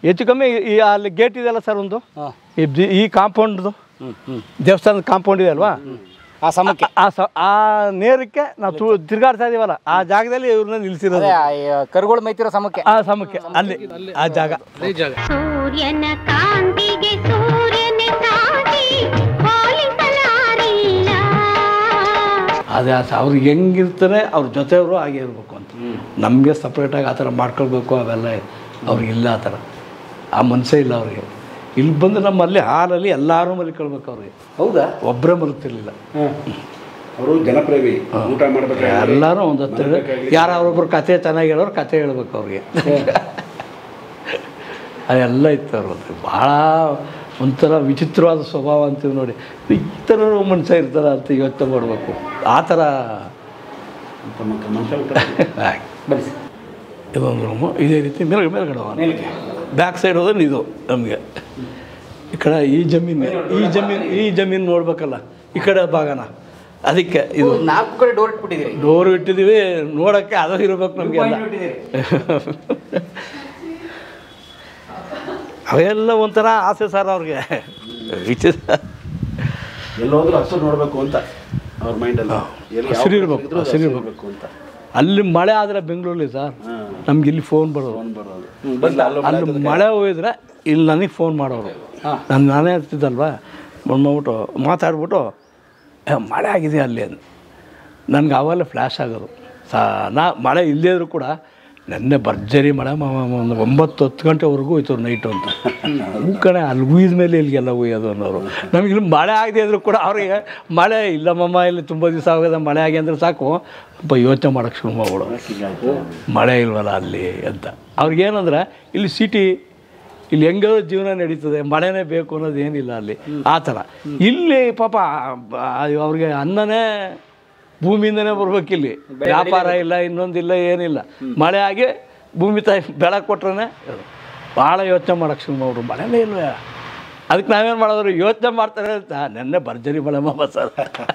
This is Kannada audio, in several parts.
ಹೆಚ್ಚು ಕಮ್ಮಿ ಈ ಅಲ್ಲಿ ಗೇಟ್ ಇದೆಯಲ್ಲ ಸರ್ ಒಂದು ಹಾಂ ಈ ಬಿ- ಈ ಕಾಂಪೌಂಡ್ದು ಹ್ಞೂ ಹ್ಞೂ ದೇವಸ್ಥಾನದ ಕಾಂಪೌಂಡ್ ಇದೆ ಅಲ್ವಾ ಆ ಸಮಕ್ಕೆ ಆ ಸ ಆ ನೇರಕ್ಕೆ ನಾವು ತು ತಿರ್ಗಾಡ್ತಾ ಇದೀವಲ್ಲ ಆ ಜಾಗದಲ್ಲಿ ಇವ್ರನ್ನ ನಿಲ್ಸಿರೋದು ಅದೇ ಆ, ಈ ಕರುಗಳು ಮೈತಿರೋ ಸಮಕ್ಕೆ ಆ ಸಮಕ್ಕೆ ಅಲ್ಲಿ ಆ ಜಾಗ ಸೂರ್ಯನ ಕಾಂತಿಗೆ ಸೂರ್ಯನ ಸಾಟಿ ಹೋಲಿಸಲಾರಿಲ್ಲ ಅದೇ ಆ ಸ- ಅವ್ರಿಗೆ ಹೆಂಗಿರ್ತಾರೆ ಅವ್ರ ಜೊತೆಯವರು ಹಾಗೆ ಇರಬೇಕು ಅಂತ ನಮಗೆ ಸಪ್ರೇಟಾಗಿ ಆ ಥರ ಮಾಡ್ಕೊಳ್ಬೇಕು ಅವೆಲ್ಲ ಅವ್ರಿಗಿಲ್ಲ ಆ ಥರ ಆ ಮನಸ್ಸೇ ಇಲ್ಲ ಅವ್ರಿಗೆ ಇಲ್ಲಿ ಬಂದು ನಮ್ಮಲ್ಲಿ ಹಾಲಲ್ಲಿ ಎಲ್ಲರೂ ಮಲಿಕೊಳ್ಬೇಕು ಅವ್ರಿಗೆ ಹೌದಾ ಒಬ್ಬರೇ ಮಲಗ್ತಿರ್ಲಿಲ್ಲ ಅವರು ಜನಪ್ರೇಮಿ ಊಟ ಮಾಡ್ಬೇಕಾದ್ರೆ ಎಲ್ಲರೂ ಒಂದು ಹತ್ತು ಯಾರೊಬ್ಬರು ಕತೆ ಚೆನ್ನಾಗಿ ಹೇಳೋರು ಕತೆ ಹೇಳ್ಬೇಕು ಅವ್ರಿಗೆ ಅದೆಲ್ಲ ಇತ್ತು ಅವ್ರದ್ದು ಭಾಳ ಒಂಥರ ವಿಚಿತ್ರವಾದ ಸ್ವಭಾವ ಅಂತೀವಿ ನೋಡಿ ಈ ಥರ ಮನುಷ್ಯ ಇರ್ತಾರ ಅಂತ ಯೋಚನೆ ಮಾಡಬೇಕು ಆ ಥರ ಮನುಷ್ಯ ಊಟ ಬನ್ನಿ ಸರ್ ಇದೊಂದು ರೂಮು ಇದೇ ರೀತಿ ಮೇಲ್ಗಡೆ ಮೇಲ್ಗಡೆ ಮೇಲಕ್ಕೆ ಬ್ಯಾಕ್ ಸೈಡ್ ಹೋದ್ರೆ ಇದು ನಮಗೆ ಈ ಕಡೆ ಈ ಜಮೀನು ಈ ಜಮೀನು ಈ ಜಮೀನು ನೋಡ್ಬೇಕಲ್ಲ ಈ ಕಡೆ ಭಾಗನ ಅದಕ್ಕೆ ಇದು ಇದು ನಾಲ್ಕು ಕಡೆ ಡೋರ್ ಇಟ್ಬಿಟ್ಟಿದ್ದೀರಿ ಡೋರ್ ಇಟ್ಟಿದ್ದೀವಿ ನೋಡೋಕ್ಕೆ ಅದು ಇರ್ಬೇಕು ನಮಗೆ ಎಲ್ಲ ಅವೆಲ್ಲ ಒಂಥರ ಆಸೆ ಸರ್ ಅವ್ರಿಗೆ ವಿಚಿತ್ರ ಎಲ್ಲೋದ್ರೂ ಹಸಿರು ನೋಡಬೇಕು ಅಂತ ಅವ್ರ ಮೈಂಡಲ್ಲಿ ಎಲ್ಲಿ ಯಾವ ಹಸಿರು ಕಡೆ ಇರ್ಬೇಕು, ಸಿಕ್ಕಿದ್ರೂ ಹಸಿರು ಹಸಿರು ಇರ್ಬೇಕು. ಇರ್ಬೇಕು ಅಂತ ಅಲ್ಲಿ ಮಳೆ ಆದರೆ ಬೆಂಗಳೂರಲ್ಲಿ ಸರ್ ಹಾಂ ನಮ್ಗೆ ಇಲ್ಲಿ ಫೋನ್ ಬರೋದು ಫೋನ್ ಬರೋದು ಹ್ಮ್, ಬಂದ ಅಲ್ಲೂ ಮಳೆ ಅಲ್ಲಿ ಆಗ್ತದೆ. ಮಳೆ ಹೋಗಿದ್ರೆ ಇಲ್ಲಿ ನನಗೆ ಫೋನ್ ಮಾಡೋರು ಹಾಂ. ನಾನು ನಾನೇ ಇರ್ತಿದ್ದಲ್ವ ಬಂದ್ಬಿಟ್ಟು ಮಾತಾಡ್ಬಿಟ್ಟು "ಏ, ಮಳೆ ಆಗಿದೆ ಅಲ್ಲಿ ಅಂತ ನನಗೆ ಅವೆಲ್ಲ ಫ್ಲ್ಯಾಶ್ ಆಗೋದು ಸಾ ನಾ ಮಳೆ ಇಲ್ಲದೇ ಇದ್ರೂ ಕೂಡ ನೆನ್ನೆ ಭರ್ಜರಿ ಮಳೆ ಮಾಮ ಒಂದು ಒಂಬತ್ತು ಹತ್ತು ಗಂಟೆವರೆಗೂ ಹೋಯ್ತು ನೈಟು ಅಂತ ಹ್ಞೂ ಕಣೆ ಅಲ್ಲಿ ಉಯ್ದ ಮೇಲೆ ಇಲ್ಲಿಗೆಲ್ಲ ಉಯ್ಯೋದು ಅನ್ನೋರು ನಮಗೆ ಇಲ್ಲಿ ಮಳೆ ಆಗದೆ ಇದ್ರೂ ಕೂಡ ಅವ್ರಿಗೆ ಮಳೆ ಇಲ್ಲ ಮಮ್ಮ ಇಲ್ಲಿ ತುಂಬ ದಿವಸ ಆಗೋದ ಮಳೆ ಆಗಿ ಅಂದ್ರೆ ಸಾಕು ಸ್ವಲ್ಪ ಯೋಚನೆ ಮಾಡೋಕ್ಕೆ ಶುರು ಮಾಡ್ಬಿಡು ಹೀಗಾಯ್ತು ಮಳೆ ಇಲ್ವಲ್ಲ ಅಲ್ಲಿ ಅಂತ ಅವ್ರಿಗೇನಂದ್ರೆ ಇಲ್ಲಿ ಸಿಟಿ ಇಲ್ಲಿ ಹೆಂಗೋ ಜೀವನ ನಡೀತದೆ ಮಳೆನೇ ಬೇಕು ಅನ್ನೋದು ಏನಿಲ್ಲ ಅಲ್ಲಿ ಆ ಥರ ಇಲ್ಲಿ ಪಾಪ ಆ, ಅವ್ರಿಗೆ ಅನ್ನನೇ ಭೂಮಿಯಿಂದನೇ ಬರ್ಬೇಕಿಲ್ಲಿ ವ್ಯಾಪಾರ ಇಲ್ಲ ಇನ್ನೊಂದಿಲ್ಲ ಏನಿಲ್ಲ ಮಳೆ ಆಗಿ ಭೂಮಿ ತಾಯಿ ಬೆಳಕು ಕೊಟ್ರೆ ಭಾಳ ಯೋಚನೆ ಮಾಡೋಕ್ಕೆ ಶುರು ಮಾಡ್ರು ಮಳೆನೇ ಇಲ್ವೇ ಅದಕ್ಕೆ ನಾವೇನು ಮಾಡೋದ್ರು ಯೋಚನೆ ಮಾಡ್ತಾರೆ ಅಂತ ನೆನ್ನೆ ಭರ್ಜರಿ ಮಳೆ ಮಾಮ ಸರ್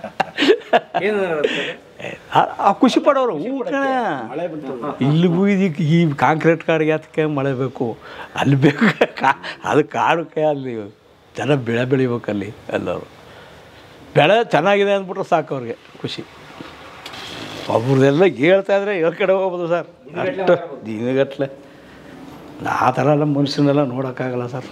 ಏನು ಆ- ಆ ಖುಷಿ ಪಡೋರು ಊಟ ಮಳೆ ಬಂತು ಇಲ್ಲಿಗೂ ಇದಕ್ಕೆ ಈ ಕಾಂಕ್ರೀಟ್ ಕಾಡಿಗೆ ಅದಕ್ಕೆ ಮಳೆ ಬೇಕು ಅಲ್ಲಿ ಬೇಕು ಕಾ ಅದು ಕಾಡಕ್ಕೆ ಅಲ್ಲಿ ಜನ ಬೆಳೆ ಬೆಳಿಬೇಕು ಅಲ್ಲಿ ಎಲ್ಲರೂ ಬೆಳೆ ಚೆನ್ನಾಗಿದೆ ಅಂದ್ಬಿಟ್ರೆ ಸಾಕು ಅವ್ರಿಗೆ ಖುಷಿ ಒಬ್ರದ್ದೆಲ್ಲ ಹೇಳ್ತಾ ಇದ್ರೆ ಎಲ್ಲ ಕಡೆ ಹೋಗ್ಬೋದು ಸರ್ ಅಷ್ಟು ದಿನಗಟ್ಲೆ ಆ ಥರ ಎಲ್ಲ ಮನುಷ್ಯನೆಲ್ಲ ನೋಡೋಕ್ಕಾಗಲ್ಲ ಸರ್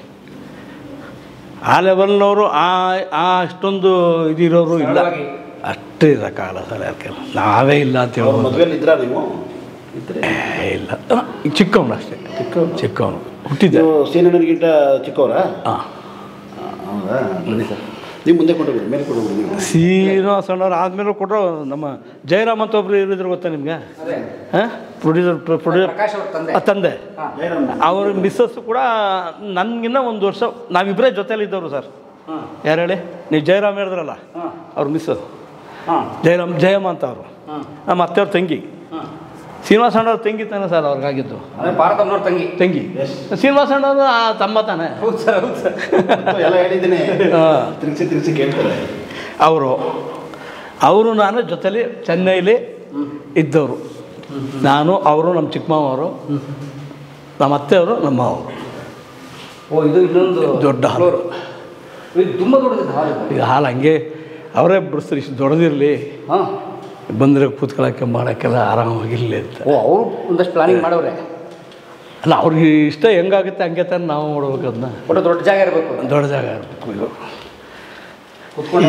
ಆ ಲೆವೆಲ್ನವರು ಆ ಆ ಅಷ್ಟೊಂದು ಇದಿರೋರು ಇಲ್ಲ ಅಷ್ಟು ಇರೋಕ್ಕಾಗಲ್ಲ ಸರ್ ಯಾಕೆಲ್ಲ ನಾವೇ ಇಲ್ಲ ಅಂತ ಅವ್ರ ಹೇಳ್ಬೋದು ಮದುವೆಲಿ ಇದ್ರಾ ನೀವು ಇದ್ರೆ ಏ, ಇಲ್ಲ ಈಗ ಚಿಕ್ಕವನು ಅಷ್ಟೇ ಚಿಕ್ಕವನು ಹುಟ್ಟಿದ್ದೆ ನೀವು ಸೀನಿಯರ್ಗಿಂತ ಚಿಕ್ಕವರಾ ಹಾಂ ಹೌದಾ ಬನ್ನಿ ಸರ್ ನೀವು ಮುಂದೆ ಕೊಂಡೋಗ್ಬಿಡಿ ಮೇಲೆ ಕೊಂಡೋಗ್ಬಿಡಿ ನೀವು ಶ್ರೀನಿವಾಸಣ್ಣವ್ರು ಆದಮೇಲೆ ಕೊಟ್ಟರು ನಮ್ಮ ಜಯರಾಮ್ ಅಂತ ಒಬ್ರು ಇರಿದ್ರು ಗೊತ್ತಾ ನಿಮಗೆ ಹಾಂ ಪ್ರೊಡ್ಯೂಸರ್ ಪ್ರೊಡ್ಯೂಸರ್ ಪ್ರಕಾಶ್ ಅವ್ರ ತಂದೆ ತಂದೆ ಜಯರಾಮ್ ಅವ್ರ ಮಿಸ್ಸಸ್ ಕೂಡ ನನಗಿನ್ನ ಒಂದು ವರ್ಷ ನಾವಿಬ್ಬರೇ ಜೊತೆಲಿದ್ದವರು ಸರ್ ಹಾಂ ಯಾರು ಹೇಳಿ ನೀವು ಜಯರಾಮ್ ಹೇಳಿದ್ರಲ್ಲ ಹಾಂ ಅವ್ರ ಮಿಸ್ಸಸ್ ಹಾಂ ಜಯರಾಮ್ ಜಯಮ್ಮ ಅಂತ ಅವರು ಹಾಂ ನಮ್ಮ ಅತ್ತೆಯವ್ರ ತಂಗಿ ಹಾಂ ಶ್ರೀನಿವಾಸ ಅಣ್ಣವ್ರ ತಂಗಿ ತಾನೆ ಸರ್ ಅವ್ರಿಗಾಗಿದ್ದು ಅದೇ ಭಾರತಮ್ಮನವ್ರ ತಂಗಿ ತಂಗಿ ಶ್ರೀನಿವಾಸ ಅಣ್ಣವ್ರು ಆ ತಮ್ಮ ತಾನೆ ಹೌದು ಸರ್ ಹೌದು ಸರ್ ಎಲ್ಲ ಹೇಳಿದ್ದೀನಿ ಹಾಂ ತಿರ್ಗಿಸಿ ತಿರ್ಗಿಸಿ ಕೇಳ್ತಾರೆ ಅವರು ಅವರು ನಾನು ಜೊತೆಲಿ ಚೆನ್ನೈಲಿ ಇದ್ದವರು ನಾನು ಅವರು ನಮ್ಮ ಚಿಕ್ಕಮ್ಮವರು ನಮ್ಮ ಅತ್ತೆಯವರು ನಮ್ಮ ಅವರು ಓ ಇದು ಇನ್ನೊಂದು ದೊಡ್ಡ ಹಾಲು. ಫ್ಲೋರು ಇದು ತುಂಬ ದೊಡ್ಡದಿದೆ ಹಾಲು ಈಗ ಹಾಲು ಹಂಗೆ ಅವರೇ ಬಿಡಿಸ್ತಾರೆ ಇಷ್ಟು ದೊಡ್ಡದಿರಲಿ ಹಾಂ ಬಂದರೆ ಕೂತ್ಕೊಳ್ಳೋಕ್ಕೆ ಮಾಡೋಕ್ಕೆಲ್ಲ ಆರಾಮಾಗಿರಲಿ ಅಂತ ಓ ಅವರು ಒಂದಷ್ಟು ಪ್ಲಾನಿಂಗ್ ಮಾಡವ್ರೆ ಅಲ್ಲ ಅವ್ರಿಗೆ ಇಷ್ಟ ಹೆಂಗಾಗುತ್ತೆ ಹಂಗೆ ತಾನೆ ನಾವು ಮಾಡ್ಬೇಕು ಅದನ್ನ ಒಟ್ಟು ದೊಡ್ಡ ಜಾಗ ಇರಬೇಕು ದೊಡ್ಡ ಜಾಗ ಇರಬೇಕು ಇದು ಕುತ್ಕೊಂಡು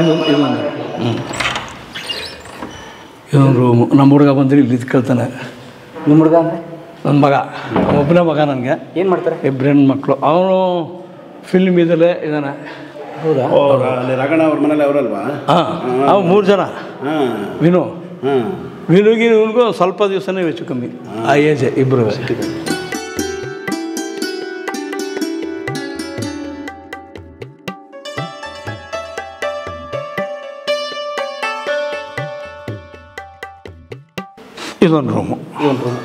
ಇದೊಂದು ರೂಮು ನಮ್ಮ ಹುಡುಗ ಬಂದರೆ ಇಲ್ಲಿ ಇದ್ಕೊಳ್ತಾನೆ ನಿಮ್ಮ ಹುಡುಗ ಅಂದರೆ ನನ್ನ ಮಗ ಒಬ್ಬನೇ ಮಗ ನನಗೆ ಏನು ಮಾಡ್ತಾರೆ ಇಬ್ಬರು ಹೆಣ್ಮಕ್ಳು ಅವನು ಫಿಲ್ಮ್ ಇದಲ್ಲೇ ಇದ್ದಾನೆ ಹೌದಾ ಓ ಅಲ್ಲಿ ರಗಣ ಅವ್ರ ಮನೇಲಿ ಅವರಲ್ವಾ ಹಾಂ ಅವು ಮೂರು ಜನ ಹಾಂ ವಿನು ಹಾಂ ವಿನುಗೆ ಇವನಿಗೂ ಸ್ವಲ್ಪ ದಿವಸನೇ ಹೆಚ್ಚು ಕಮ್ಮಿ ಆ ಏಜೆ ಇಬ್ಬರು ಇದೊಂದು ರೂಮು ಇದೊಂದು ರೂಮ್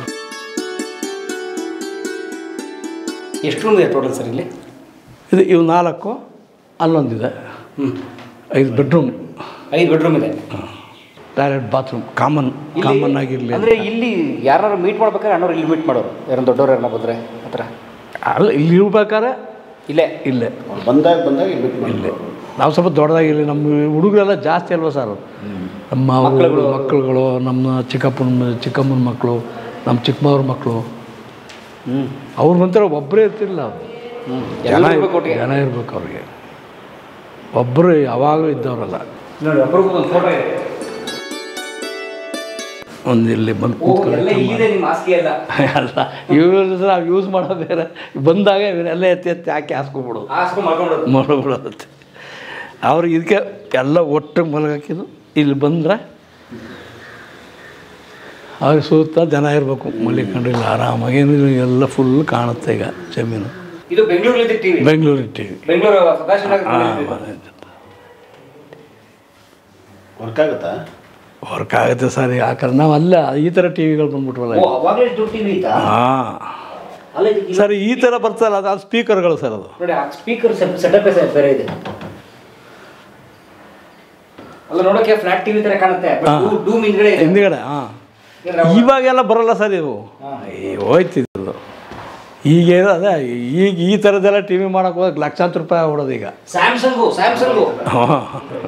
ಎಷ್ಟು ರೂಮ್ ಇದೆ ಟೋಟಲ್ ಸರ್ ಇಲ್ಲಿ ಇದು ಇವು ನಾಲ್ಕು ಅಲ್ಲೊಂದಿದೆ ಹ್ಞೂ ಐದು ಬೆಡ್ರೂಮ್ ಐದು ಬೆಡ್ರೂಮ್ ಇದೆ ಟಾಯ್ಲೆಟ್ ಬಾತ್ರೂಮ್ ಕಾಮನ್ ಕಾಮನ್ ಆಗಿರಲಿ ಅಂದರೆ ಇಲ್ಲಿ ಯಾರು ಮೀಟ್ ಮಾಡ್ಬೇಕಾದ್ರೆ ಅಣ್ಣವ್ರು ಇಲ್ಲಿ ಮೀಟ್ ಮಾಡೋರು ಯಾರು ದೊಡ್ಡವ್ರು ಯಾರನ್ನ ಬಂದರೆ ಆ ಥರ ಅಲ್ಲ ಇಲ್ಲಿ ಇರ್ಬೇಕಾದ್ರೆ ಇಲ್ಲೇ ಇಲ್ಲೇ ಅವ್ರು ಬಂದಾಗ ಬಂದಾಗ ಇಲ್ಲಿ ಬಿಟ್ಟು ಇಲ್ಲೇ ನಾವು ಸ್ವಲ್ಪ ದೊಡ್ಡದಾಗಿರಲಿ ನಮ್ಮ ಹುಡುಗರೆಲ್ಲ ಜಾಸ್ತಿ ಅಲ್ವಾ ಸರ್ ನಮ್ಮ ಮಕ್ಕಳುಗಳು ಮಕ್ಕಳುಗಳು ನಮ್ಮ ಚಿಕ್ಕಪ್ಪನ ಚಿಕ್ಕಮ್ಮನ ಮಕ್ಕಳು ನಮ್ಮ ಚಿಕ್ಕಮ್ಮವ್ರ ಮಕ್ಕಳು ಹ್ಞೂ ಅವ್ರ ನಂತರ ಒಬ್ಬರೇ ಇರ್ತಿರಲಿಲ್ಲ ಜನ ಎಲ್ಲ ಇರ್ಬೇಕು ಒಟ್ಟಿಗೆ. ಜನ ಇರ್ಬೇಕು ಅವ್ರಿಗೆ ಒಬ್ಬರು ಯಾವಾಗಲೂ ಇದ್ದವರಲ್ಲ ನೋಡಿ ಒಬ್ರಿಗೂ ಒಂದು ಫೋಟೋ ಇದೆ ಒಂದು ಇಲ್ಲಿ ಬಂದು ಓ ಎಲ್ಲ ಇಲ್ಲಿದೆ ನಿಮ್ಮ ಆಸ್ತಿ ಎಲ್ಲ ಅಲ್ಲ ಯೂಸ್ ನಾವು ಯೂಸ್ ಮಾಡೋ ಬೇರೆ ಬಂದಾಗ ಇವನ್ನೆಲ್ಲ ಎತ್ತಿ ಎತ್ತಿ ಹಾಕಿ ಹಾಸ್ಕೊಬಿಡೋದು ಹಾಸ್ಕೊಂಡು ಮಾಡ್ಕೊಂಡ್ರು ಮಾಡ್ಬಿಡೋದು ಅವ್ರಿಗೆ ಇದಕ್ಕೆ ಎಲ್ಲ ಒಟ್ಟು ಮಲಗಾಕಿದ್ದು ಇಲ್ಲಿ ಬಂದರೆ ಅವ್ರಿಗೆ ಸುತ್ತ ಜನ ಇರಬೇಕು ಮಲ್ಲಿಕೊಂಡು ಇಲ್ಲ ಆರಾಮಾಗಿ ಏನು ಎಲ್ಲ ಫುಲ್ ಕಾಣುತ್ತೆ ಈಗ ಜಮೀನು ಇದು ಬೆಂಗಳೂರಲ್ಲಿ TV Bengaluru T V Bengaluru Sadashivanagar work ಆಗುತ್ತಾ ವರ್ಕ್ ಆಗುತ್ತೆ ಸರ್ ಯಾಕಂದ್ರೆ ನಾವು ಅಲ್ಲ ಈ ಥರ ಟಿ ವಿಗಳು ಬಂದ್ಬಿಟ್ವಲ್ಲ ಓ ಅವಾಗಲೇ ದುಡ್ಡು ಟಿವಿ ಇತ್ತಾ ಹಾಂ ಅಲ್ಲ ಇದಕ್ಕೆ ಸರ್ ಈ ಥರ ಬರ್ತಲ್ಲ ಅದು ಅದು ಸ್ಪೀಕರ್ಗಳು ಸರ್ ಅದು ನೋಡಿ ಆ ಸ್ಪೀಕರ್ ಸೆಟಪ್ ಬೇರೆ ಇದೆ ಅಲ್ಲ ನೋಡೋಕೆ ಫ್ಲಾಟ್ ಟಿವಿ ತರ ಕಾಣುತ್ತೆ ಹಾ. ಡೂಮ್ ಹಿಂದ್ಗಡೆ ಇದೆ ಹಿಂದ್ಗಡೆ ಹಾಂ ಏನ್ರ ಇವಾಗೆಲ್ಲ ಬರಲ್ಲ ಸರ್ ಇವು ಈ ಹೋಯ್ತಿದ್ದು ಈಗ ಏನು ಅದೇ ಈಗ ಈ ಥರದ್ದೆಲ್ಲ ಟಿ ವಿ ಮಾಡೋಕೆ ಹೋಗಿ ಲಕ್ಷಾಂತರ ರೂಪಾಯಿ ಹೊಡೋದು ಈಗ ಸ್ಯಾಮ್ಸಂಗು ಸ್ಯಾಮ್ಸಂಗು ಹಾಂ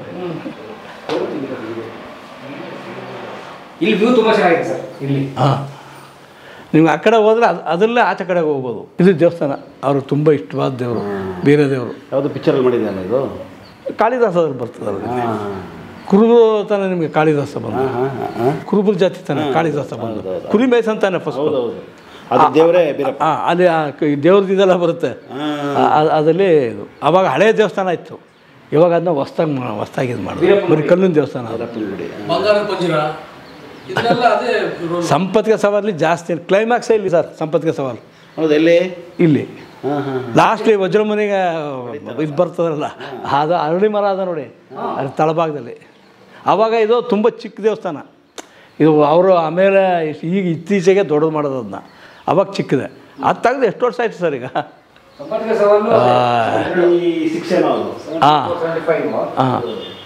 ಇಲ್ಲಿ ವ್ಯೂ ತುಂಬಾ ಚೆನ್ನಾಗಿದೆ ಸರ್ ಇಲ್ಲಿ ಹಾಂ ನೀವು ಆ ಕಡೆ ಹೋದ್ರೆ ಅದು ಅದರಲ್ಲೇ ಆಚೆ ಕಡೆಗೆ ಹೋಗ್ಬೋದು ಇದು ದೇವಸ್ಥಾನ ಅವರು ತುಂಬ ಇಷ್ಟವಾದ ದೇವರು ಬೇರೆ ದೇವರು ಯಾವುದು ಪಿಕ್ಚರಲ್ಲಿ ಮಾಡಿದ್ಯಲ್ಲ ಇದು ಕಾಳಿದಾಸದಲ್ಲಿ ಬರ್ತದೆ ಅದು ಹಾಂ ಕುರುಬು ತಾನೆ ನಿಮಗೆ ಕಾಳಿದಾಸ ಬಂದು ಹಾಂ ಹಾಂ ಕುರುಬರ ಜಾತಿ ತಾನೆ ಕಾಳಿದಾಸ ಬಂದು ಕುರಿ ಮೇಯ್ಸಂತಾನೆ ಫಸ್ಟ್ ಹೌದೌದು ಅದು ದೇವರೇ ಬೀರಪ್ಪ ಹಾಂ ಅಲ್ಲಿ ಆ ಕ- ದೇವ್ರದ್ದು ಇದೆಲ್ಲ ಬರುತ್ತೆ ಹಾಂ ಆ- ಆ- ಅದಲ್ಲಿ ಇದು. ಅವಾಗ ಹಳೆಯ ದೇವಸ್ಥಾನ ಇತ್ತು ಇವಾಗ ಅದನ್ನ ಹೊಸ್ದಾಗಿ ಹೊಸ್ದಾಗಿ ಇದು ಮಾಡಿ ಬರೀ ಕಲ್ಲಿನ ದೇವಸ್ಥಾನ ಅದು ಗುಡಿ ಬಂಗಾರದ ಪಂಜರ ಇದನ್ನೆಲ್ಲ ಅದೇ ರೋಲ್ ಸಂಪತ್ಗೆ ಸವಾಲಿ ಜಾಸ್ತಿ ಕ್ಲೈಮ್ಯಾಕ್ಸ್ ಇಲ್ಲಿ ಸರ್ ಸಂಪತ್ಗೆ ಸವಾಲು ಹೌದು ಎಲ್ಲಿ ಇಲ್ಲಿ ಹಾಂ ಹಾಂ ಲಾಸ್ಟ್ಲಿ ವಜ್ರಮನಿಗೆ ಇದು ಬರ್ತದಲ್ಲ ಅದು ಅರಳಿ ಮರ ಅದ ನೋಡಿ ಅದು ತಳಭಾಗದಲ್ಲಿ ಆವಾಗ ಇದು ತುಂಬ ಚಿಕ್ಕ ದೇವಸ್ಥಾನ ಇದು ಅವರು ಆಮೇಲೆ ಈಗ ಇತ್ತೀಚೆಗೆ ದೊಡ್ಡದು ಮಾಡೋದು ಅದನ್ನ ಅವಾಗ ಚಿಕ್ಕದೆ ಅದು ತೆಗೆದು ಎಷ್ಟು ವರ್ಷ ಆಯ್ತು ಸರ್ ಈಗ ಸಂಪರ್ಕ ಸವಾಲು ಸಿಕ್ಸ್ ಏನೋ ಅದು ಹಾಂ ಹಾಂ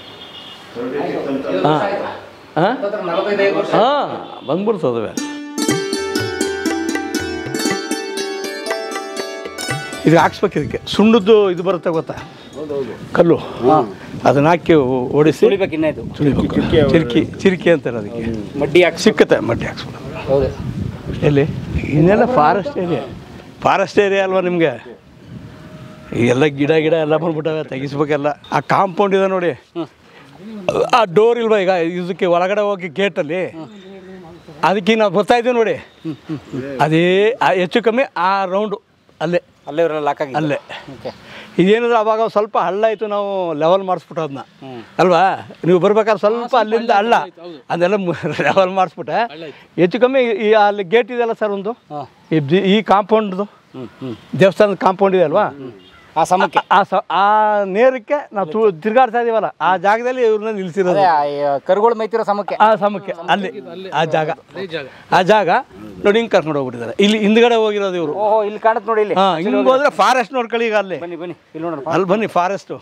ಹಾಂ ಹಾಂ ನಲವತ್ತೈದು ವರ್ಷ ಹಾಂ ಬಂದ್ಬಿಡ್ತದವೆ ಇದು ಹಾಕ್ಸ್ಬೇಕು ಇದಕ್ಕೆ ಸುಣ್ಣದ್ದು ಇದು ಬರುತ್ತೆ ಗೊತ್ತಾ ಕಲ್ಲು ಅದನ್ನ ಹಾಕಿ ಓಡಿಸಿ ತುಳಿಬೇಕು ಇನ್ನೇದು ತುಳಿಬೇಕು ಚಿರ್ಕಿ ಚಿರ್ಕಿ ಅಂತಾರೆ ಅದಕ್ಕೆ ಮಡ್ಡಿ ಹಾಕಿ ಸಿಕ್ಕತ್ತೆ ಮಡ್ಡಿ ಹಾಕ್ಸ್ಬಿಡು ಹೌದು ಎಲ್ಲಿ ಇನ್ನೆಲ್ಲ ಫಾರೆಸ್ಟ್ ಏರಿಯಾ ಫಾರೆಸ್ಟ್ ಏರಿಯಾ ಅಲ್ವಾ ನಿಮಗೆ ಎಲ್ಲ ಗಿಡ ಗಿಡ ಎಲ್ಲ ಬಂದ್ಬಿಟ್ಟವೆ ತೆಗಿಸ್ಬೇಕೆಲ್ಲ ಆ ಕಾಂಪೌಂಡ್ ಇದೆ ನೋಡಿ ಆ ಡೋರ್ ಇಲ್ವಾ ಈಗ ಇದಕ್ಕೆ ಒಳಗಡೆ ಹೋಗಿ ಗೇಟಲ್ಲಿ ಅದಕ್ಕೆ ನಾವು ಬರ್ತಾ ಇದ್ದೀವಿ ನೋಡಿ ಅದೇ ಆ ಹೆಚ್ಚು ಕಮ್ಮಿ ಆ ರೌಂಡು ಅಲ್ಲೇ ಅಲ್ಲೇ ಇವರೆಲ್ಲ ಲಾಕ್ ಆಗಿ ಅಲ್ಲೇ ಓಕೆ ಇದೇನಿದ್ರೆ ಅವಾಗ ಒಂದ್ ಸ್ವಲ್ಪ ಹಳ್ಳ ಆಯಿತು ನಾವು ಲೆವೆಲ್ ಮಾಡಿಸ್ಬಿಟ್ಟು ಅದನ್ನ ಅಲ್ವಾ ನೀವು ಬರ್ಬೇಕಾದ್ರೆ ಸ್ವಲ್ಪ ಅಲ್ಲಿಂದ ಹಳ್ಳ ಅದೆಲ್ಲ ಲೆವೆಲ್ ಮಾಡಿಸ್ಬಿಟ್ಟೆ ಹೆಚ್ಚು ಕಮ್ಮಿ ಈ ಅಲ್ಲಿ ಗೇಟ್ ಇದೆಯಲ್ಲ ಸರ್ ಒಂದು ಹಾಂ ಈ ಬಿ- ಈ ಕಾಂಪೌಂಡ್ದು ಹ್ಞೂ ಹ್ಞೂ ದೇವಸ್ಥಾನದ ಕಾಂಪೌಂಡ್ ಇದೆ ಅಲ್ವಾ ಆ ಸಮಕ್ಕೆ ಆ ಸ ಆ ನೇರಕ್ಕೆ ನಾವು ತು ತಿರ್ಗಾಡ್ತಾ ಇದೀವಲ್ಲ ಆ ಜಾಗದಲ್ಲಿ ಇವ್ರನ್ನ ನಿಲ್ಸಿರೋದು ಅದೇ ಆ, ಈ ಕರುಗಳು ಮೈತಿರೋ ಸಮಕ್ಕೆ ಆ ಸಮಕ್ಕೆ ಅಲ್ಲಿ ಆ ಜಾಗ ಜಾಗ ಆ ಜಾಗ ನೋಡಿ ಹಿಂಗೆ ಕರ್ಕೊಂಡು ಹೋಗ್ಬಿಟ್ಟಿದ್ದಾರೆ ಇಲ್ಲಿ ಹಿಂದ್ಗಡೆ ಹೋಗಿರೋದು ಇವರು ಓಹೋ ಇಲ್ಲಿ ಕಾಣುತ್ತೆ ನೋಡಿ ಇಲ್ಲಿ ಹಾಂ ಹಿಂಗೆ ಹೋದ್ರೆ ಫಾರೆಸ್ಟ್ ನೋಡ್ಕೊಳ್ಳಿ ಈಗ ಅಲ್ಲಿ ಬನ್ನಿ ಬನ್ನಿ ಇಲ್ಲಿ ನೋಡೋಣ ಅಲ್ಲಿ ಬನ್ನಿ ಫಾರೆಸ್ಟು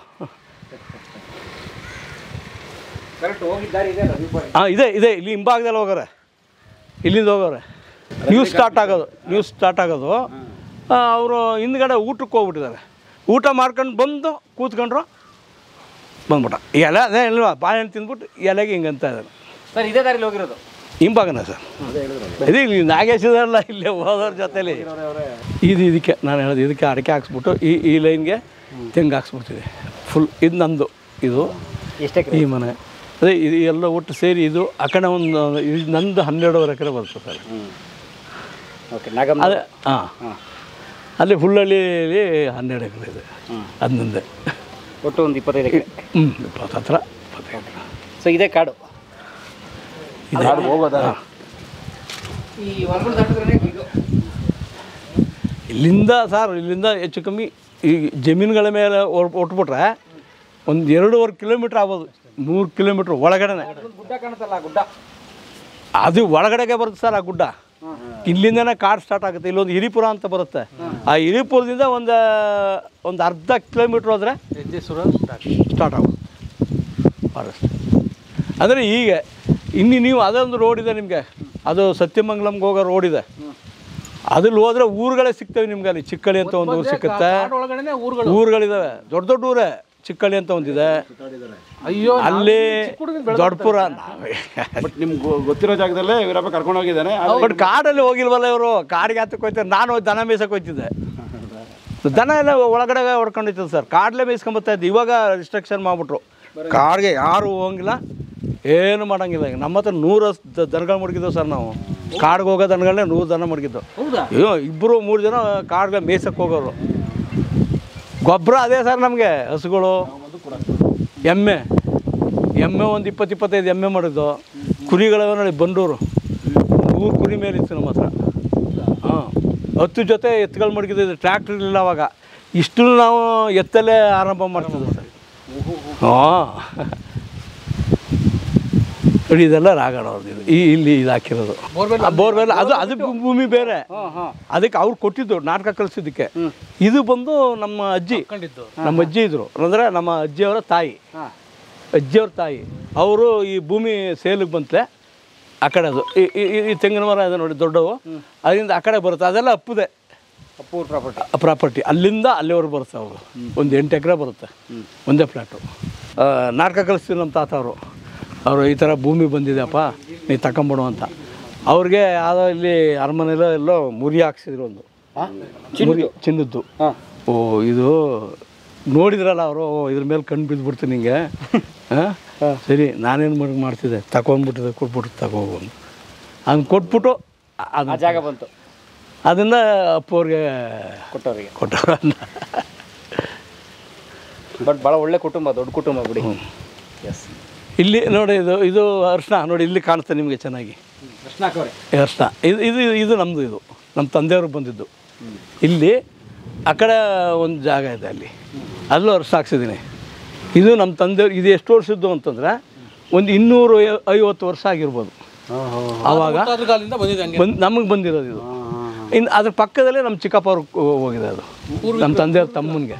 ಕರೆಕ್ಟ್ ಹೋಗಿದ್ದಾರೆ ಇದೆ ಅಲ್ಲ view point. ಹಾಂ ಇದೆ ಇದೆ ಇಲ್ಲಿ ಹಿಂಭಾಗದಲ್ಲಿ ಹೋಗೋರೆ ಇಲ್ಲಿಂದ ಹೋಗೋರೆ ನ್ಯೂಸ್ ಸ್ಟಾರ್ಟ್ ಆಗೋದು ನ್ಯೂಸ್ ಸ್ಟಾರ್ಟ್ ಆಗೋದು ಅವರು ಹಿಂದ್ಗಡೆ ಊಟಕ್ಕೆ ಹೋಗ್ಬಿಟ್ಟಿದ್ದಾರೆ ಊಟ ಮಾಡ್ಕೊಂಡು ಬಂದು ಕೂತ್ಕೊಂಡ್ರು ಬಂದ್ಬಿಟ್ಟ ಎಲೆ ಅದೇ ಇಲ್ವಾ ಬಾಳೆಹಣ್ಣು ತಿಂದ್ಬಿಟ್ಟು ಎಲೆಗೆ ಹಿಂಗಂತ ಇದ್ದಾರೆ ಸರ್ ಇದೇ ದಾರಿಲಿ ಹೋಗಿರೋದು ಹಿಂಭಾಗನ ಸರ್ ಇದು ಇಲ್ಲಿ ನಾಗೇಶ್ ಇದಾರಲ್ಲ ಇಲ್ಲೇ ಹೋದವ್ರ ಜೊತೆಲಿ ಇದು ಇದಕ್ಕೆ ನಾನು ಹೇಳೋದು ಇದಕ್ಕೆ ಅಡಿಕೆ ಹಾಕ್ಸ್ಬಿಟ್ಟು ಈ ಈ ಲೈನ್ಗೆ ತೆಂಗು ಹಾಕ್ಸ್ಬಿಡ್ತಿದೆ ಫುಲ್ ಇದು ನಂದು ಇದು ಎಷ್ಟೇ ಈ ಮನೆ ಅದೇ ಇದು ಎಲ್ಲ ಒಟ್ಟು ಸೇರಿ ಇದು ಆ ಕಡೆ ಒಂದು ಇದು ನಂದು ಹನ್ನೆರಡುವರೆ ಎಕರೆ ಬರುತ್ತೆ ಸರ್ ಓಕೆ ನಾಗಮ್ಮ ಅದೇ ಹಾಂ ಅಲ್ಲಿ ಹುಲ್ಲಳ್ಳಿಲಿ ಹನ್ನೆರಡು ಎಕರೆ ಇದೆ ಅದು ನಂದೆ ಒಟ್ಟು ಒಂದು ಇಪ್ಪತ್ತೈದು ಎಕರೆ ಹ್ಞೂ ಇಪ್ಪತ್ತು ಹತ್ರ ಇಪ್ಪತ್ತೈದು ಎಕರೆ ಸೊ ಇದೇ ಕಾಡು ಇದೆ ಹೋಗೋದಾ ಈ ಹೊರಗಡೆ ದಾಟಿದ್ರೆ ಇದು ಇಲ್ಲಿಂದ ಸರ್ ಇಲ್ಲಿಂದ ಹೆಚ್ಚು ಕಮ್ಮಿ ಈ ಜಮೀನುಗಳ ಮೇಲೆ ಒಟ್ಬಿಟ್ರೆ ಒಂದು ಎರಡೂವರೆ ಕಿಲೋಮೀಟ್ರ್ ಆಗ್ಬೋದು ಮೂರು ಕಿಲೋಮೀಟ್ರ್ ಒಳಗಡೆನೆ ಒಂದು ಗುಡ್ಡ ಕಾಣುತ್ತಲ್ಲ ಗುಡ್ಡ ಅದು ಒಳಗಡೆಗೆ ಬರುತ್ತೆ ಸರ್ ಆ ಗುಡ್ಡ ಇಲ್ಲಿಂದನೇ ಕಾಡು ಸ್ಟಾರ್ಟ್ ಆಗುತ್ತೆ ಇಲ್ಲೊಂದು ಹಿರಿಪುರ ಅಂತ ಬರುತ್ತೆ ಆ ಹಿರಿಪುರದಿಂದ ಒಂದು ಒಂದು ಅರ್ಧ ಕಿಲೋಮೀಟ್ರ್ ಹೋದರೆ ಹೆಜ್ಜೆಸುರ ಸ್ಟಾರ್ಟ್ ಆಗೋದು ಫಾರೆಸ್ಟ್ ಅಂದರೆ ಈಗ ಇನ್ನು ನೀವು ಅದೊಂದು ರೋಡ್ ಇದೆ ನಿಮಗೆ ಅದು ಸತ್ಯಮಂಗಲಂಗೆ ಹೋಗೋ ರೋಡ್ ಇದೆ ಅದ್ರಲ್ಲಿ ಹೋದ್ರೆ ಊರುಗಳೇ ಸಿಗ್ತವೆ ನಿಮ್ಗೆ ಅಲ್ಲಿ ಚಿಕ್ಕಳ್ಳಿ ಅಂತ ಒಂದು ಊರು ಸಿಕ್ಕುತ್ತೆ ಒಳಗಡೆನೆ ಊರುಗಳು ಊರುಗಳಿದಾವೆ ದೊಡ್ಡ ದೊಡ್ಡ ಊರೇ ಚಿಕ್ಕಳ್ಳಿ ಅಂತ ಒಂದಿದೆ ಅಯ್ಯೋ ಅಲ್ಲಿ ದೊಡ್ಡಪುರ ನಾವೇ ಬಟ್ ನಿಮ್ಗೆ ಗೊತ್ತಿರೋ ಜಾಗದಲ್ಲೇ ಇವರಪ್ಪ ಕರ್ಕೊಂಡು ಹೋಗಿದ್ದಾನೆ ಬಟ್ ಕಾಡಲ್ಲಿ ಹೋಗಿಲ್ವಲ್ಲ ಇವರು ಕಾಡಿಗೆ ಹತ್ತಕ್ಕೆ ಹೋಯ್ತಾರೆ ನಾನು ದನ ಮೇಯ್ಸಕ್ಕೆ ಹೋಗ್ತಿದ್ದೆ ದನ ಎಲ್ಲ ಒಳಗಡೆ ಹೊಡ್ಕೊಂಡಿತ್ತು ಸರ್ ಕಾಡಲ್ಲೇ ಮೇಯ್ಸ್ಕೊಂಬತ್ತಾ ಇದ್ದು ಇವಾಗ ರಿಸ್ಟ್ರಿಕ್ಷನ್ ಮಾಡಿಬಿಟ್ರು ಕಾಡಿಗೆ ಯಾರು ಹೋಗಂಗಿಲ್ಲ ಏನು ಮಾಡಂಗಿಲ್ಲ ಈಗ ನಮ್ಮ ಹತ್ರ ನೂರು ದ- ದನಗಳು ಮಡಗಿದ್ದೆವು ಸರ್ ನಾವು ಕಾಡಿಗೆ ಹೋಗೋ ದನಗಳನ್ನೇ ನೂರು ದನ ಮಡಗಿದ್ದು ಹೌದಾ ಅಯ್ಯೋ ಇಬ್ಬರು ಮೂರು ಜನ ಕಾಡಿಗೆ ಮೇಯ್ಸಕ್ಕೆ ಹೋಗೋರು ಗೊಬ್ಬರ ಅದೇ ಸರ್ ನಮಗೆ ಹಸುಗಳು ಎಮ್ಮೆ ಎಮ್ಮೆ ಒಂದು ಇಪ್ಪತ್ತು ಇಪ್ಪತ್ತೈದು ಎಮ್ಮೆ ಮಾಡಿದ್ದು ಕುರಿಗಳವ ನೋಡಿ ಬಂಡೂರು ನೂರು ಕುರಿ ಮೇಲೆ ಇತ್ತು ನಮ್ಮ ಹತ್ರ ಹಾಂ ಹತ್ತು ಜೊತೆ ಎತ್ತುಗಳು ಮಡಗಿದ್ದು ಟ್ರ್ಯಾಕ್ಟರ್ ಇಲ್ಲ ಅವಾಗ ಇಷ್ಟು ನಾವು ಎತ್ತಲ್ಲೇ ಆರಂಭ ಮಾಡ್ತಿದ್ವಿ ಸರ್ ಹಾಂ ನೋಡಿ ಇದೆಲ್ಲ ರಾಗಣ ಅವ್ರದ್ದು ಈ ಇಲ್ಲಿ ಇದು ಹಾಕಿರೋದು ಆ ಬೋರ್ವೆಲ್ ಅದು ಅದಕ್ಕೆ ಭೂಮಿ ಬೇರೆ ಅದಕ್ಕೆ ಅವ್ರು ಕೊಟ್ಟಿದ್ದು ನಾಟಕ ಕಲಿಸಿದ್ದಕ್ಕೆ ಇದು ಬಂದು ನಮ್ಮ ಅಜ್ಜಿ ನಮ್ಮ ಅಜ್ಜಿ ಇದ್ರು ಅಂದರೆ ನಮ್ಮ ಅಜ್ಜಿಯವರ ತಾಯಿ ಅಜ್ಜಿಯವ್ರ ತಾಯಿ ಅವರು ಈ ಭೂಮಿ ಸೇಲಿಗೆ ಬಂತಲೆ ಆ ಕಡೆ ಅದು ಈ- ಈ- ಈ- ಈ ತೆಂಗಿನ ಮರ ಇದೆ ನೋಡಿ ದೊಡ್ಡವು ಅದರಿಂದ ಆ ಕಡೆ ಬರುತ್ತೆ ಅದೆಲ್ಲ ಅಪ್ಪುದೆ ಅಪ್ಪೂರ್ ಪ್ರಾಪರ್ಟಿ ಪ್ರಾಪರ್ಟಿ ಅಲ್ಲಿಂದ ಅಲ್ಲಿವರೆಗೆ ಬರುತ್ತೆ ಅವರು ಒಂದು ಎಂಟು ಎಕರೆ ಬರುತ್ತೆ ಒಂದೇ ಫ್ಲ್ಯಾಟು ನಾಟಕ ಕಲಿಸ್ತೀವಿ ನಮ್ಮ ತಾತ ಅವರು ಅವರು ಈ ಥರ ಭೂಮಿ ಬಂದಿದೆಯಪ್ಪ ನೀ ತಗೊಂಬಿಡು ಅಂತ ಅವ್ರಿಗೆ ಯಾವುದೋ ಇಲ್ಲಿ ಅರಮನೆಯಲ್ಲೋ ಎಲ್ಲೋ ಮುರಿ ಹಾಕ್ಸಿದ್ರು ಒಂದು ಮುರಿ ಚಿನ್ನದ್ದು ಹಾಂ ಓ ಇದು ನೋಡಿದ್ರಲ್ಲ ಅವರು ಇದ್ರ ಮೇಲೆ ಕಣ್ಣು ಬಿದ್ದುಬಿಡ್ತು ನಿಂಗೆ ಹಾಂ ಸರಿ ನಾನೇನು ಮಾಡಿ ಮಾಡ್ತಿದ್ದೆ ತಗೊಂಡ್ಬಿಟ್ಟಿದೆ ಕೊಟ್ಬಿಟ್ಟು ತಗೋಬಂದು ಅದನ್ನ ಕೊಟ್ಬಿಟ್ಟು ಆ ಅದು ಜಾಗ ಬಂತು ಅದನ್ನು ಅಪ್ಪವ್ರಿಗೆ ಕೊಟ್ಟವರಿಗೆ ಕೊಟ್ಟರು ಬಟ್ ಭಾಳ ಒಳ್ಳೆ ಕುಟುಂಬ ದೊಡ್ಡ ಕುಟುಂಬ ಬಿಡಿ ಎಸ್ ಇಲ್ಲಿ ನೋಡಿ ಇದು ಇದು ಅರ್ಶಿನ ನೋಡಿ ಇಲ್ಲಿ ಕಾಣುತ್ತೆ ನಿಮಗೆ ಚೆನ್ನಾಗಿ ಕೃಷ್ಣ ಹಾಕವ್ರೆ ಈ ಅರ್ಶಿನ ಇದು ಇದು ಇದು ನಮ್ಮದು ಇದು ನಮ್ಮ ತಂದೆಯವರು ಬಂದಿದ್ದು ಇಲ್ಲಿ ಆ ಕಡೆ ಒಂದು ಜಾಗ ಇದೆ ಅಲ್ಲಿ ಅಲ್ಲೂ ಅರ್ಶಿನ ಹಾಕ್ಸಿದ್ದೀನಿ ಇದು ನಮ್ಮ ತಂದೆಯವ್ರು ಇದು ಎಷ್ಟು ವರ್ಷದ್ದು ಅಂತಂದರೆ ಒಂದು ಇನ್ನೂರು ಐ- ಐವತ್ತು ವರ್ಷ ಆಗಿರ್ಬೋದು ಆವಾಗ ಅದ್ರ ಕಾಲದಿಂದ ಬಂದಿದೆ ಹಂಗೆ ಬಂದು ನಮಗೆ ಬಂದಿರೋದು ಇದು ಇನ್ನು ಅದ್ರ ಪಕ್ಕದಲ್ಲೇ ನಮ್ಮ ಚಿಕ್ಕಪ್ಪ ಅವ್ರು ಹೋಗಿದೆ ಅದು ನಮ್ಮ ತಂದೆಯವ್ರ ತಮ್ಮನಿಗೆ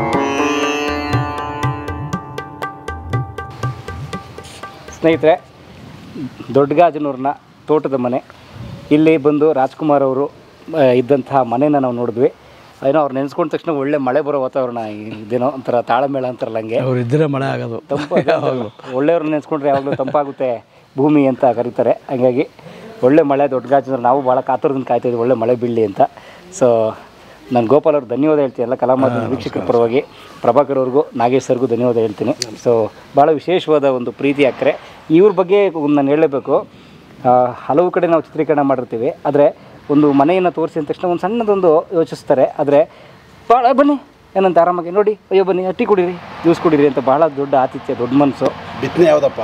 ಸ್ನೇಹಿತರೆ ದೊಡ್ಡಗಾಜನೂರಿನ ತೋಟದ ಮನೆ ಇಲ್ಲಿ ಬಂದು ರಾಜ್ಕುಮಾರ್ ಅವರು ಆ, ಇದ್ದಂತಹ ಮನೆನ ನಾವು ನೋಡಿದ್ವಿ ಏನೋ ಅವ್ರು ನೆನೆಸ್ಕೊಂಡ ತಕ್ಷಣ ಒಳ್ಳೆ ಮಳೆ ಬರೋ ವಾತಾವರಣ ಇದೇನೋ ಒಂಥರ ತಾಳಮೇಳ ಅಂತಾರಲ್ಲ ಹಂಗೆ ಅವ್ರು ಇದ್ದರೆ ಮಳೆ ಆಗೋದು ತಂಪು ಒಳ್ಳೆಯವ್ರನ್ನ ನೆನೆಸ್ಕೊಂಡ್ರೆ ಯಾವಾಗಲೂ ತಂಪಾಗುತ್ತೆ ಭೂಮಿ ಅಂತ ಕರೀತಾರೆ ಹಾಗಾಗಿ ಒಳ್ಳೆ ಮಳೆ ದೊಡ್ಡ ಗಾಜನೂರು ನಾವು ಭಾಳ ಕಾತುರದಿಂದ ಕಾಯ್ತಾ ಇದ್ವಿ ಒಳ್ಳೆ ಮಳೆ ಬೀಳಲಿ ಅಂತ ಸೊ ನಾನು ಗೋಪಾಲ್ ಅವ್ರಿಗೆ ಧನ್ಯವಾದ ಹೇಳ್ತೀನಿ ಎಲ್ಲ ಕಲಾ ಮಾಧ್ಯಮ ವೀಕ್ಷಕರ ಪರವಾಗಿ ಪ್ರಭಾಕರ್ ಅವ್ರಿಗೂ ನಾಗೇಶ್ ಸರ್ಗೂ ಧನ್ಯವಾದ ಹೇಳ್ತೀನಿ ಸೊ ಭಾಳ ವಿಶೇಷವಾದ ಒಂದು ಪ್ರೀತಿ ಅಕ್ಕರೆ ಇವ್ರ ಬಗ್ಗೆ ಒಂದು ನಾನು ಹೇಳಬೇಕು ಆ, ಹಲವು ಕಡೆ ನಾವು ಚಿತ್ರೀಕರಣ ಮಾಡಿರ್ತೀವಿ ಆದರೆ ಒಂದು ಮನೆಯನ್ನು ತೋರಿಸಿ ಅಂದ ತಕ್ಷಣ ಒಂದು ಸಣ್ಣದೊಂದು ಯೋಚಿಸ್ತಾರೆ ಆದರೆ ಭಾಳ ಬನ್ನಿ ಏನಂತ ಆರಾಮಾಗಿ ನೋಡಿ ಅಯ್ಯೋ ಬನ್ನಿ ಟೀ ಕುಡೀರಿ ಜ್ಯೂಸ್ ಕುಡೀರಿ ಅಂತ ಭಾಳ ದೊಡ್ಡ ಆತಿಥ್ಯ ದೊಡ್ಡ ಮನಸ್ಸು ಬಿತ್ತನೆ ಯಾವ್ದಪ್ಪ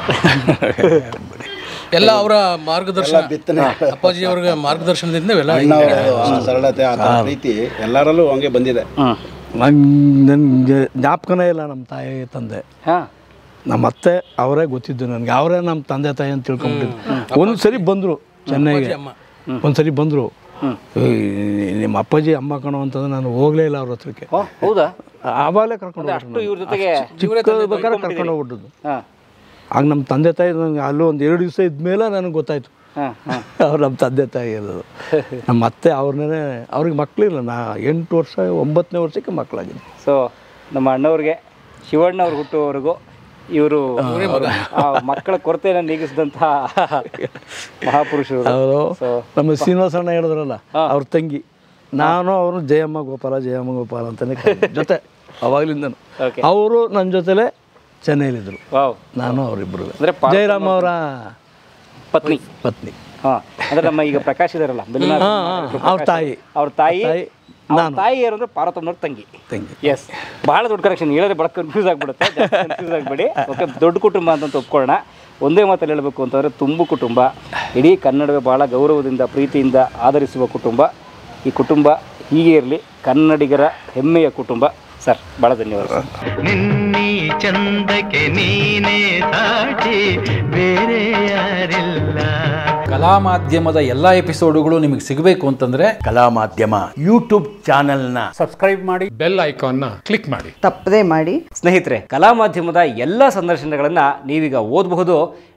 ಎಲ್ಲ ಅವರ ಮಾರ್ಗದರ್ಶನ ಎಲ್ಲ ಬಿತ್ತನೆ ಅಪ್ಪಾಜಿ ಅವ್ರಿಗೆ ಮಾರ್ಗದರ್ಶನದಿಂದ ಇವೆಲ್ಲ ಅಣ್ಣವ್ರ ಆ ಸರಳತೆ ಆ ಥರ ಪ್ರೀತಿ ಎಲ್ಲರಲ್ಲೂ ಹಂಗೆ ಬಂದಿದೆ ಹ್ಞೂ ನಂಗೆ ನನಗೆ ಜ್ಞಾಪಕನೇ ಇಲ್ಲ ನಮ್ಮ ತಾಯಿ ತಂದೆ ಹಾಂ ನಮ್ಮ ಅತ್ತೆ ಅವರೇ ಗೊತ್ತಿದ್ದು ನನಗೆ ಅವರೇ ನಮ್ಮ ತಂದೆ ತಾಯಿ ಅಂತ ತಿಳ್ಕೊಂಬಿಟ್ಟಿದ್ದು ಒಂದು ಸರಿ ಬಂದರು ಚೆನ್ನೈಗೆ ಅಮ್ಮ ಒಂದು ಸರಿ ಬಂದರು ನಿಮ್ಮ ಅಪ್ಪಾಜಿ ಅಮ್ಮ ಕಣೋ ಅಂತಂದ್ರೆ ನಾನು ಹೋಗಲೇ ಇಲ್ಲ ಅವ್ರ ಹತ್ರಕ್ಕೆ ಓ ಹೌದಾ ಆವಾಗಲೇ ಕರ್ಕೊಂಡು ಅಷ್ಟು ಇವ್ರ ಜೊತೆಗೆ ಚಿಕ್ಕಬೇಕಾದ್ರೆ ಕರ್ಕೊಂಡು ಹೋಗ್ಬಿಟ್ಟದ್ದು ಹಾಂ ಆಗ ನಮ್ಮ ತಂದೆ ತಾಯಿ ನನಗೆ ಅಲ್ಲೂ ಒಂದು ಎರಡು ದಿವಸ ಇದ್ಮೇಲೆ ನನಗೆ ಗೊತ್ತಾಯ್ತು ಹಾಂ ಹಾಂ ಅವ್ರು ನಮ್ಮ ತಂದೆ ತಾಯಿ ಇರೋದು ನಮ್ಮ ಅತ್ತೆ ಅವ್ರನ್ನೇ ಅವ್ರಿಗೆ ಮಕ್ಕಳಿಲ್ಲ ನಾ ಎಂಟು ವರ್ಷ ಒಂಬತ್ತನೇ ವರ್ಷಕ್ಕೆ ಮಕ್ಕಳಾಗಿದೆ ಸೊ ನಮ್ಮ ಅಣ್ಣವ್ರಿಗೆ ಶಿವಣ್ಣ ಅವ್ರು ಹುಟ್ಟುವವರೆಗೂ ಇವರು ಮಕ್ಕಳ ಕೊರತೆಯನ್ನು ನೀಗಿಸಿದಂತಹ ಮಹಾಪುರುಷರು ಅವರು ಸೊ ನಮ್ಮ ಶ್ರೀನಿವಾಸಣ್ಣ ಹೇಳಿದ್ರಲ್ಲ ಅವ್ರ ತಂಗಿ ನಾನು ಅವರು ಜಯಮ್ಮ ಗೋಪಾಲ ಜಯಮ್ಮ ಗೋಪಾಲ ಅಂತಾನೆ ಕರೀತಿದ್ದೆ. ಜೊತೆ ಅವಾಗ್ಲಿಂದನು Okay. ಅವರು ನನ್ನ ಜೊತೆಲೆ ಚೆನ್ನೈಲಿದ್ರು ವಾವ್ ನಾನು ಅವರಿಬ್ಬರು ಅಂದ್ರೆ ಪಾ- ಜಯರಾಮ್ ಅವರ ಪತ್ನಿ ಪತ್ನಿ ಹಾಂ ಅಂದ್ರೆ ನಮ್ಮ ಈಗ ಪ್ರಕಾಶ್ ಇದಾರಲ್ಲ ಬೆಲ್ಲನಾಥ್ ಹಾ, ಹಾ, ಅವ್ರ ತಾಯಿ ಅವ್ರ ತಾಯಿ ತಾಯಿ, ಅವ್ರ ತಾಯಿ ಯಾರು ಅಂದ್ರೆ ಪಾರ್ವತಮ್ಮನವ್ರ ತಂಗಿ ತಂಗಿ ಎಸ್ ಭಾಳ ದೊಡ್ಡ ಕನೆಕ್ಷನ್ ಹೇಳಿದ್ರೆ ಭಾಳ ಕನ್ಫ್ಯೂಸ್ ಆಗಿಬಿಡುತ್ತೆ ಕನ್ಫ್ಯೂಸ್ ಆಗಬೇಡಿ ಓಕೆ ದೊಡ್ಡ ಕುಟುಂಬ ಅಂತ ಒಪ್ಕೊಳ್ಳೋಣ ಒಂದೇ ಮಾತಲ್ಲಿ ಹೇಳಬೇಕು ಅಂತಂದರೆ ತುಂಬು ಕುಟುಂಬ ಇಡೀ ಕನ್ನಡವೇ ಭಾಳ ಗೌರವದಿಂದ ಪ್ರೀತಿಯಿಂದ ಆಧರಿಸುವ ಕುಟುಂಬ ಈ ಕುಟುಂಬ ಹೀಗೆ ಇರಲಿ ಕನ್ನಡಿಗರ ಹೆಮ್ಮೆಯ ಕುಟುಂಬ ಸರ್ ಭಾಳ ಧನ್ಯವಾದ ಸರ್ ನಿನ್ನೀ ಚಂದಕ್ಕೆ ನೀನೇ ಸಾಟಿ ಬೇರೆ ಯಾರಿಲ್ಲ ಕಲಾ ಮಾಧ್ಯಮದ ಎಲ್ಲ ಎಪಿಸೋಡುಗಳು ನಿಮಗೆ ಸಿಗಬೇಕು ಅಂತಂದ್ರೆ ಕಲಾ ಮಾಧ್ಯಮ ಯೂಟ್ಯೂಬ್ ಚಾನೆಲ್ನ ಬೆಲ್ ಐಕಾನ್ನ ಕ್ಲಿಕ್ ಮಾಡಿ ತಪ್ಪದೇ ಮಾಡಿ ಸ್ನೇಹಿತರೆ ಕಲಾ ಮಾಧ್ಯಮದ ಎಲ್ಲ ಸಂದರ್ಶನಗಳನ್ನು ನೀವೀಗ ಓದಬಹುದು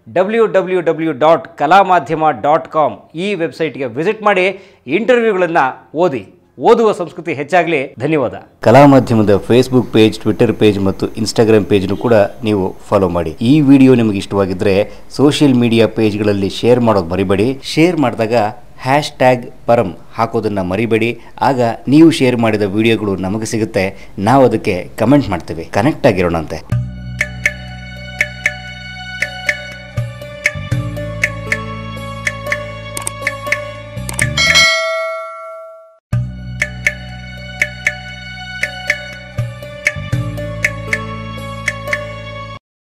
W W W dot Kalamadhyama dot com ಈ ವೆಬ್ಸೈಟ್ಗೆ ವಿಸಿಟ್ ಮಾಡಿ ಇಂಟರ್ವ್ಯೂಗಳನ್ನು ಓದಿ ಓದುವ ಸಂಸ್ಕೃತಿ ಹೆಚ್ಚಾಗಲಿ ಧನ್ಯವಾದ ಕಲಾ ಮಾಧ್ಯಮದ ಫೇಸ್ಬುಕ್ ಪೇಜ್ ಟ್ವಿಟರ್ ಪೇಜ್ ಮತ್ತು ಇನ್ಸ್ಟಾಗ್ರಾಮ್ ಪೇಜ್ನು ಕೂಡ ನೀವು ಫಾಲೋ ಮಾಡಿ ಈ ವಿಡಿಯೋ ನಿಮಗೆ ಇಷ್ಟವಾಗಿದ್ದರೆ ಸೋಷಿಯಲ್ ಮೀಡಿಯಾ ಪೇಜ್ಗಳಲ್ಲಿ ಶೇರ್ ಮಾಡೋದು ಮರಿಬೇಡಿ ಶೇರ್ ಮಾಡಿದಾಗ ಹ್ಯಾಶ್ ಟ್ಯಾಗ್ ಪರಂ ಹಾಕೋದನ್ನು ಮರಿಬೇಡಿ ಆಗ ನೀವು ಶೇರ್ ಮಾಡಿದ ವಿಡಿಯೋಗಳು ನಮಗೆ ಸಿಗುತ್ತೆ ನಾವು ಅದಕ್ಕೆ ಕಮೆಂಟ್ ಮಾಡ್ತೇವೆ ಕನೆಕ್ಟ್ ಆಗಿರೋಣಂತೆ